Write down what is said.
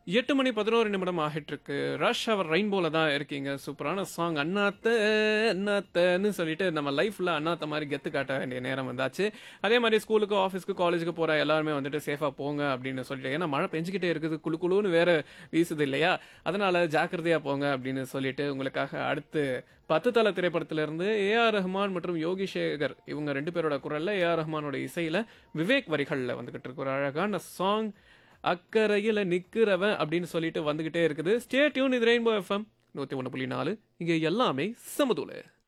எட்டு மணி பதினோரு நிமிடம் ஆகிட்டு இருக்கு ரஷ் அவர் ரெயின்போல தான் இருக்கீங்க சூப்பரான சாங் அண்ணாத்த அண்ணாத்தன்னு சொல்லிட்டு நம்ம லைஃப்ல அண்ணாத்த மாதிரி கெத்து காட்ட வேண்டிய நேரம் வந்தாச்சு அதே மாதிரி ஸ்கூலுக்கு ஆஃபீஸ்க்கு காலேஜுக்கு போற எல்லாருமே வந்துட்டு சேஃபா போங்க அப்படின்னு சொல்லிட்டு ஏன்னா மழை பெஞ்சுக்கிட்டே இருக்குது குளு குளுன்னு வேற வீசுது இல்லையா அதனால ஜாக்கிரதையா போங்க அப்படின்னு சொல்லிட்டு உங்களுக்காக அடுத்து பத்து தல திரைப்படத்துல இருந்து ஏ ஆர் ரஹ்மான் மற்றும் யோகி சேகர் இவங்க ரெண்டு பேரோட குரல்ல ஏ ஆர் ரஹ்மானோட இசையில விவேக் வரிகள்ல வந்துகிட்டு இருக்கு ஒரு அழகான சாங் அக்கறையில நிக்கிறவன் அப்படின்னு சொல்லிட்டு வந்துகிட்டே இருக்குது ஸ்டே டியூன் இது ரெயின்போ எஃப்எம் நூத்தி ஒன்று புள்ளி நாலு இங்க எல்லாமே சமதூளு